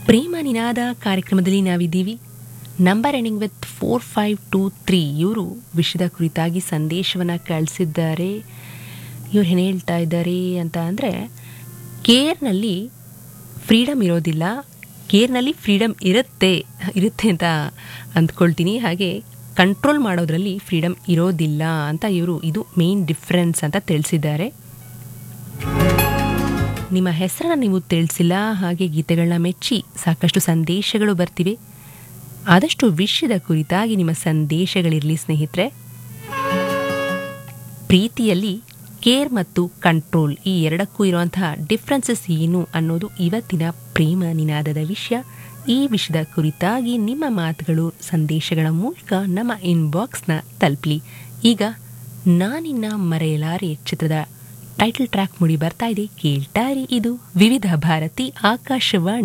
ಪ್ರೇಮ ನಿನಾದ ಕಾರ್ಯಕ್ರಮದಲ್ಲಿ ನಾವಿದ್ದೀವಿ number ending with four five two three ಇವರು ವಿಷಯದ ಕುರಿತಾಗಿ ಸಂದೇಶವನ್ನು ಕಳಿಸಿದ್ದಾರೆ ಇವ್ರು ಏನು ಹೇಳ್ತಾ ಇದ್ದಾರೆ ಅಂತ ಅಂದರೆ ಕೇರ್ನಲ್ಲಿ ಫ್ರೀಡಮ್ ಇರೋದಿಲ್ಲ ಕೇರ್ನಲ್ಲಿ ಫ್ರೀಡಮ್ ಇರುತ್ತೆ ಇರುತ್ತೆ ಅಂತ ಅಂದ್ಕೊಳ್ತೀನಿ ಹಾಗೆ ಕಂಟ್ರೋಲ್ ಮಾಡೋದ್ರಲ್ಲಿ ಫ್ರೀಡಮ್ ಇರೋದಿಲ್ಲ ಅಂತ ಇವರು ಇದು ಮೇನ್ ಡಿಫ್ರೆನ್ಸ್ ಅಂತ ತಿಳಿಸಿದ್ದಾರೆ ನಿಮ್ಮ ಹೆಸರನ್ನ ನೀವು ತಿಳಿಸಿಲ್ಲ ಹಾಗೆ ಗೀತೆಗಳನ್ನ ಮೆಚ್ಚಿ ಸಾಕಷ್ಟು ಸಂದೇಶಗಳು ಬರ್ತಿವೆ ಆದಷ್ಟು ವಿಷಯದ ಕುರಿತಾಗಿ ನಿಮ್ಮ ಸಂದೇಶಗಳಿರಲಿ ಸ್ನೇಹಿತರೆ ಪ್ರೀತಿಯಲ್ಲಿ ಕೇರ್ ಮತ್ತು ಕಂಟ್ರೋಲ್ ಈ ಎರಡಕ್ಕೂ ಇರುವಂತಹ ಡಿಫ್ರೆನ್ಸಸ್ ಏನು ಅನ್ನೋದು ಇವತ್ತಿನ ಪ್ರೇಮ ನಿನಾದದ ವಿಷಯ ಈ ವಿಷಯದ ಕುರಿತಾಗಿ ನಿಮ್ಮ ಮಾತುಗಳು ಸಂದೇಶಗಳ ಮೂಲಕ ನಮ್ಮ ಇನ್ಬಾಕ್ಸ್ನ ತಲುಪಲಿ ಈಗ ನಾನಿನ್ನ ಮರೆಯಲಾರೆ ಚಿತ್ರದ ಟೈಟಲ್ ಟ್ರ್ಯಾಕ್ ಮುಡಿ ಬರ್ತಾ ಇದೆ ಕೇಳ್ತಾ ಇರಿ ಇದು ವಿವಿಧ ಭಾರತಿ ಆಕಾಶವಾಣಿ